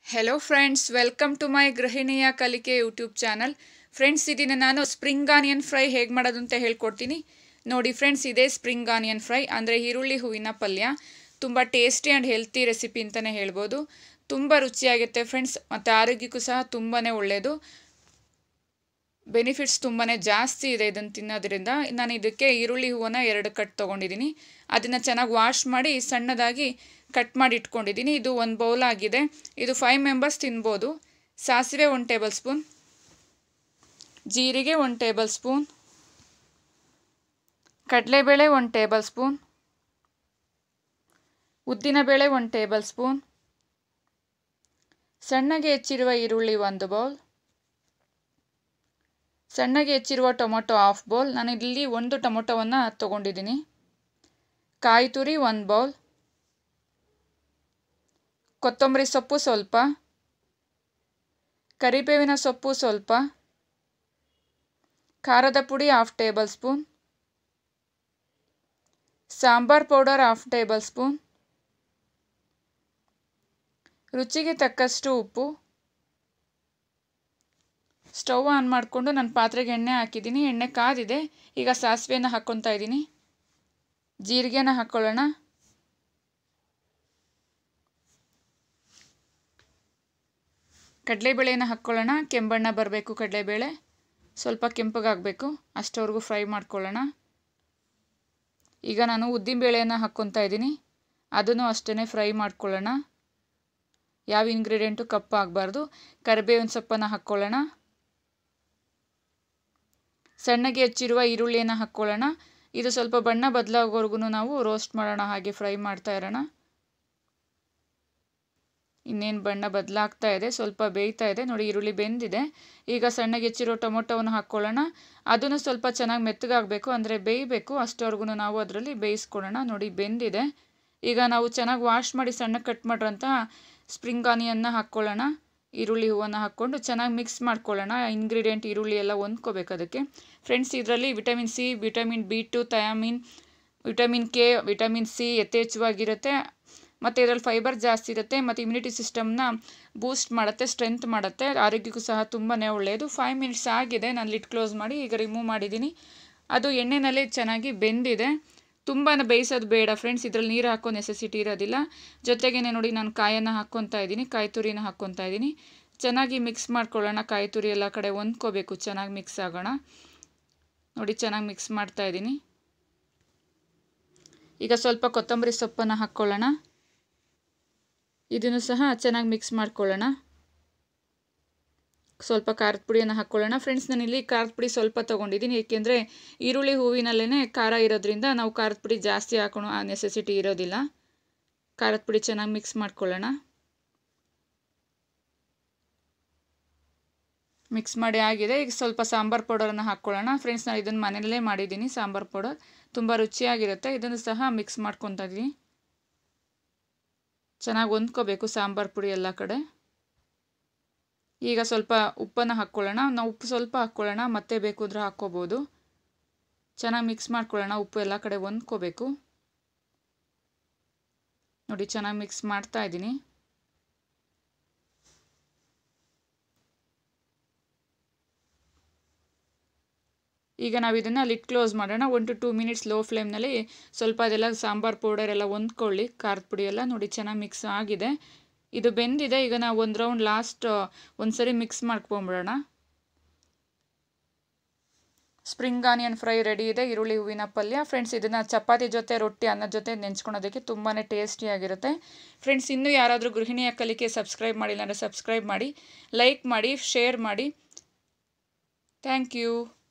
hello friends welcome to my ಗೃಹಿಣಿಯ ಕಲಿಕೆ YouTube channel friends ಇದನ್ನು ನಾನು ಸ್ಪ್ರಿಂಗ್ ಆನಿಯನ್ ಫ್ರೈ ಹೇಗೆ ಮಾಡೋದು ಅಂತ ಹೇಳ್ಕೊಡ್ತೀನಿ ನೋಡಿ ಫ್ರೆಂಡ್ಸ್ ಇದೇ ಸ್ಪ್ರಿಂಗ್ ಆನಿಯನ್ ಫ್ರೈ ಅಂದರೆ ಈರುಳ್ಳಿ ಹೂವಿನ ಪಲ್ಯ ತುಂಬ ಟೇಸ್ಟಿ ಆ್ಯಂಡ್ ಹೆಲ್ತಿ ರೆಸಿಪಿ ಅಂತಲೇ ಹೇಳ್ಬೋದು ತುಂಬ ರುಚಿಯಾಗುತ್ತೆ ಫ್ರೆಂಡ್ಸ್ ಮತ್ತು ಆರೋಗ್ಯಕ್ಕೂ ಸಹ ತುಂಬಾ ಒಳ್ಳೆಯದು ಬೆನಿಫಿಟ್ಸ್ ತುಂಬಾ ಜಾಸ್ತಿ ಇದೆ ಇದನ್ನು ತಿನ್ನೋದ್ರಿಂದ ನಾನು ಇದಕ್ಕೆ ಈರುಳ್ಳಿ ಹೂವನ್ನು ಎರಡು ಕಟ್ ತೊಗೊಂಡಿದ್ದೀನಿ ಅದನ್ನು ಚೆನ್ನಾಗಿ ವಾಶ್ ಮಾಡಿ ಸಣ್ಣದಾಗಿ ಕಟ್ ಮಾಡಿ ಇಟ್ಕೊಂಡಿದ್ದೀನಿ ಇದು ಒಂದು ಬೌಲ್ ಆಗಿದೆ ಇದು ಫೈವ್ ಮೆಂಬರ್ಸ್ ತಿನ್ಬೋದು ಸಾಸಿವೆ ಒಂದು ಟೇಬಲ್ ಸ್ಪೂನ್ ಜೀರಿಗೆ ಒಂದು ಟೇಬಲ್ ಸ್ಪೂನ್ ಕಡಲೆಬೇಳೆ ಒಂದು ಟೇಬಲ್ ಸ್ಪೂನ್ ಉದ್ದಿನಬೇಳೆ ಒಂದು ಟೇಬಲ್ ಸ್ಪೂನ್ ಸಣ್ಣಗೆ ಹೆಚ್ಚಿರುವ ಈರುಳ್ಳಿ ಒಂದು ಬೌಲ್ ಸಣ್ಣಗೆ ಹೆಚ್ಚಿರುವ ಟೊಮೊಟೊ ಹಾಫ್ ಬೌಲ್ ನಾನು ಇಲ್ಲಿ ಒಂದು ಟೊಮೊಟೊವನ್ನು ತೊಗೊಂಡಿದ್ದೀನಿ ಕಾಯಿ ತುರಿ ಒಂದು ಬೌಲ್ ಕೊತ್ತಂಬರಿ ಸೊಪ್ಪು ಸ್ವಲ್ಪ ಕರಿಬೇವಿನ ಸೊಪ್ಪು ಸ್ವಲ್ಪ ಖಾರದ ಪುಡಿ half tablespoon sambar powder half tablespoon ರುಚಿಗೆ ತಕ್ಕಷ್ಟು ಉಪ್ಪು ಸ್ಟವ್ ಆನ್ ಮಾಡಿಕೊಂಡು ನಾನು ಪಾತ್ರೆಗೆ ಎಣ್ಣೆ ಹಾಕಿದ್ದೀನಿ ಎಣ್ಣೆ ಕಾದಿದೆ ಈಗ ಸಾಸಿವೆನ ಹಾಕ್ಕೊತಾ ಇದ್ದೀನಿ ಜೀರಿಗೆನ ಹಾಕ್ಕೊಳ್ಳೋಣ ಕಡಲೆಬೇಳೆನ ಹಾಕ್ಕೊಳ್ಳೋಣ ಕೆಂಬಣ್ಣ ಬರಬೇಕು ಕಡಲೆಬೇಳೆ ಸ್ವಲ್ಪ ಕೆಂಪಗಾಗಬೇಕು ಅಷ್ಟವರೆಗೂ ಫ್ರೈ ಮಾಡ್ಕೊಳ್ಳೋಣ ಈಗ ನಾನು ಉದ್ದಿನಬೇಳೆಯನ್ನು ಹಾಕ್ಕೊತಾ ಇದ್ದೀನಿ ಅದನ್ನು ಅಷ್ಟೇ ಫ್ರೈ ಮಾಡ್ಕೊಳ್ಳೋಣ ಯಾವ ಇಂಗ್ರೀಡಿಯೆಂಟು ಕಪ್ಪಾಗಬಾರ್ದು ಕರಿಬೇವಿನ ಸೊಪ್ಪನ್ನು ಹಾಕ್ಕೊಳ್ಳೋಣ ಸಣ್ಣಗೆ ಹೆಚ್ಚಿರುವ ಈರುಳ್ಳಿಯನ್ನು ಹಾಕ್ಕೊಳ್ಳೋಣ ಇದು ಸ್ವಲ್ಪ ಬಣ್ಣ ಬದಲಾಗೋವರೆಗೂ ನಾವು ರೋಸ್ಟ್ ಮಾಡೋಣ ಹಾಗೆ ಫ್ರೈ ಮಾಡ್ತಾ ಇರೋಣ ಇನ್ನೇನು ಬಣ್ಣ ಬದಲಾಗ್ತಾ ಇದೆ ಸ್ವಲ್ಪ ಬೇಯ್ತಾ ಇದೆ ನೋಡಿ ಈರುಳ್ಳಿ ಬೆಂದಿದೆ ಈಗ ಸಣ್ಣಗೆ ಹೆಚ್ಚಿರೋ ಟೊಮೊಟೊವನ್ನು ಹಾಕ್ಕೊಳ್ಳೋಣ ಅದನ್ನು ಸ್ವಲ್ಪ ಚೆನ್ನಾಗಿ ಮೆತ್ತಗಾಗಬೇಕು ಅಂದರೆ ಬೇಯಬೇಕು ಅಷ್ಟವರೆಗೂ ನಾವು ಅದರಲ್ಲಿ ಬೇಯಿಸ್ಕೊಳ್ಳೋಣ ನೋಡಿ ಬೆಂದಿದೆ ಈಗ ನಾವು ಚೆನ್ನಾಗಿ ವಾಶ್ ಮಾಡಿ ಸಣ್ಣ ಕಟ್ ಮಾಡಿರೋಂತಹ ಸ್ಪ್ರಿಂಗ್ ಆನಿಯನ್ನ ಹಾಕ್ಕೊಳ್ಳೋಣ ಈರುಳ್ಳಿ ಹೂವನ್ನು ಹಾಕ್ಕೊಂಡು ಚೆನ್ನಾಗಿ ಮಿಕ್ಸ್ ಮಾಡ್ಕೊಳ್ಳೋಣ ಇಂಗ್ರೀಡಿಯೆಂಟ್ ಈರುಳ್ಳಿ ಎಲ್ಲ ಹೊಂದ್ಕೋಬೇಕು ಅದಕ್ಕೆ ಫ್ರೆಂಡ್ಸ್ ಇದರಲ್ಲಿ vitamin C vitamin B two thiamine vitamin K vitamin C ಯಥೇಚ್ಛವಾಗಿರುತ್ತೆ ಮತ್ತು ಇದರಲ್ಲಿ ಫೈಬರ್ ಜಾಸ್ತಿ ಇರುತ್ತೆ ಮತ್ತು ಇಮ್ಯುನಿಟಿ ಸಿಸ್ಟಮ್ನ ಬೂಸ್ಟ್ ಮಾಡುತ್ತೆ ಸ್ಟ್ರೆಂತ್ ಮಾಡುತ್ತೆ ಆರೋಗ್ಯಕ್ಕೂ ಸಹ ತುಂಬಾ ಒಳ್ಳೆಯದು ಫೈವ್ ಮಿನಿಟ್ಸ್ ಆಗಿದೆ ನಾನು ಲಿಟ್ ಕ್ಲೋಸ್ ಮಾಡಿ ಈಗ ರಿಮೂವ್ ಮಾಡಿದ್ದೀನಿ ಅದು ಎಣ್ಣೆನಲ್ಲಿ ಚೆನ್ನಾಗಿ ಬೆಂದಿದೆ ತುಂಬ ಬೇಯಿಸೋದು ಬೇಡ ಫ್ರೆಂಡ್ಸ್ ಇದರಲ್ಲಿ ನೀರು ಹಾಕೋ ನೆಸೆಸಿಟಿ ಇರೋದಿಲ್ಲ ಜೊತೆಗೇ ನೋಡಿ ನಾನು ಕಾಯನ್ನು ಹಾಕ್ಕೊತಾ ಇದ್ದೀನಿ ಕಾಯಿ ತುರಿನ ಹಾಕ್ಕೊತಾ ಇದ್ದೀನಿ ಚೆನ್ನಾಗಿ ಮಿಕ್ಸ್ ಮಾಡ್ಕೊಳ್ಳೋಣ ಕಾಯಿ ತುರಿ ಎಲ್ಲ ಕಡೆ ಹೊಂದ್ಕೋಬೇಕು ಚೆನ್ನಾಗಿ ಮಿಕ್ಸ್ ಆಗೋಣ ನೋಡಿ ಚೆನ್ನಾಗಿ ಮಿಕ್ಸ್ ಮಾಡ್ತಾ ಇದ್ದೀನಿ ಈಗ ಸ್ವಲ್ಪ ಕೊತ್ತಂಬರಿ ಸೊಪ್ಪನ್ನು ಹಾಕ್ಕೊಳ್ಳೋಣ ಇದನ್ನು ಸಹ ಚೆನ್ನಾಗಿ ಮಿಕ್ಸ್ ಮಾಡ್ಕೊಳ್ಳೋಣ ಸ್ವಲ್ಪ ಖಾರದ ಪುಡಿಯನ್ನು ಹಾಕ್ಕೊಳ್ಳೋಣ ಫ್ರೆಂಡ್ಸ್ ನಾನು ಇಲ್ಲಿ ಖಾರದ ಪುಡಿ ಸ್ವಲ್ಪ ತೊಗೊಂಡಿದ್ದೀನಿ ಏಕೆಂದರೆ ಈರುಳ್ಳಿ ಹೂವಿನಲ್ಲೇ ಖಾರ ಇರೋದ್ರಿಂದ ನಾವು ಖಾರದ ಪುಡಿ ಜಾಸ್ತಿ ಹಾಕೋಣ ಆ ನೆಸೆಸಿಟಿ ಇರೋದಿಲ್ಲ ಖಾರದ ಪುಡಿ ಚೆನ್ನಾಗಿ ಮಿಕ್ಸ್ ಮಾಡ್ಕೊಳ್ಳೋಣ ಮಿಕ್ಸ್ ಮಾಡಿ ಆಗಿದೆ ಈಗ ಸ್ವಲ್ಪ ಸಾಂಬಾರು ಪೌಡರನ್ನು ಹಾಕ್ಕೊಳ್ಳೋಣ ಫ್ರೆಂಡ್ಸ್ ನಾನು ಇದನ್ನು ಮನೆಯಲ್ಲೇ ಮಾಡಿದ್ದೀನಿ ಸಾಂಬಾರು ಪೌಡರ್ ತುಂಬ ರುಚಿಯಾಗಿರುತ್ತೆ ಇದನ್ನು ಸಹ ಮಿಕ್ಸ್ ಮಾಡ್ಕೊತಾ ಇದ್ದೀನಿ ಚೆನ್ನಾಗಿ ಹೊಂದ್ಕೋಬೇಕು ಸಾಂಬಾರು ಪುಡಿ ಎಲ್ಲ ಕಡೆ ಈಗ ಸ್ವಲ್ಪ ಉಪ್ಪನ್ನು ಹಾಕ್ಕೊಳ್ಳೋಣ ನಾವು ಉಪ್ಪು ಸ್ವಲ್ಪ ಹಾಕ್ಕೊಳ್ಳೋಣ ಮತ್ತೆ ಬೇಕು ಅಂದರೆ ಹಾಕ್ಕೋಬೋದು ಚೆನ್ನಾಗಿ ಮಿಕ್ಸ್ ಮಾಡ್ಕೊಳ್ಳೋಣ ಉಪ್ಪು ಎಲ್ಲ ಕಡೆ ಹೊಂದ್ಕೋಬೇಕು ನೋಡಿ ಚೆನ್ನಾಗಿ ಮಿಕ್ಸ್ ಮಾಡ್ತಾ ಇದ್ದೀನಿ ಈಗ ನಾವು ಇದನ್ನು ಲಿಟ್ ಕ್ಲೋಸ್ ಮಾಡೋಣ one to two minutes low ಫ್ಲೇಮ್ನಲ್ಲಿ ಸ್ವಲ್ಪ ಅದೆಲ್ಲ ಸಾಂಬಾರು ಪೌಡರ್ ಎಲ್ಲ ಹೊಂದ್ಕೊಳ್ಳಿ ಖಾರದ ಪುಡಿ ಎಲ್ಲ ನೋಡಿ ಚೆನ್ನಾಗಿ ಮಿಕ್ಸ್ ಆಗಿದೆ ಇದು ಬೆಂದಿದೆ ಈಗ ನಾವು ಒಂದು ರೌಂಡ್ ಲಾಸ್ಟ್ ಒಂದು ಸರಿ ಮಿಕ್ಸ್ ಮಾಡ್ಕೊಂಬಿಡೋಣ ಸ್ಪ್ರಿಂಗ್ ಆನಿಯನ್ ಫ್ರೈ ರೆಡಿ ಇದೆ ಈರುಳ್ಳಿ ಹೂವಿನ ಪಲ್ಯ ಫ್ರೆಂಡ್ಸ್ ಇದನ್ನು ಚಪಾತಿ ಜೊತೆ ರೊಟ್ಟಿ ಅನ್ನದ ಜೊತೆ ನೆಂಚ್ಕೊಳೋದಕ್ಕೆ ತುಂಬಾ ಟೇಸ್ಟಿಯಾಗಿರುತ್ತೆ ಫ್ರೆಂಡ್ಸ್ ಇನ್ನೂ ಯಾರಾದರೂ ಗೃಹಿಣಿಯ ಕಲಿಕೆ ಸಬ್ಸ್ಕ್ರೈಬ್ ಮಾಡಿಲ್ಲ ಅಂದರೆ ಸಬ್ಸ್ಕ್ರೈಬ್ ಮಾಡಿ ಲೈಕ್ ಮಾಡಿ ಶೇರ್ ಮಾಡಿ ಥ್ಯಾಂಕ್ ಯು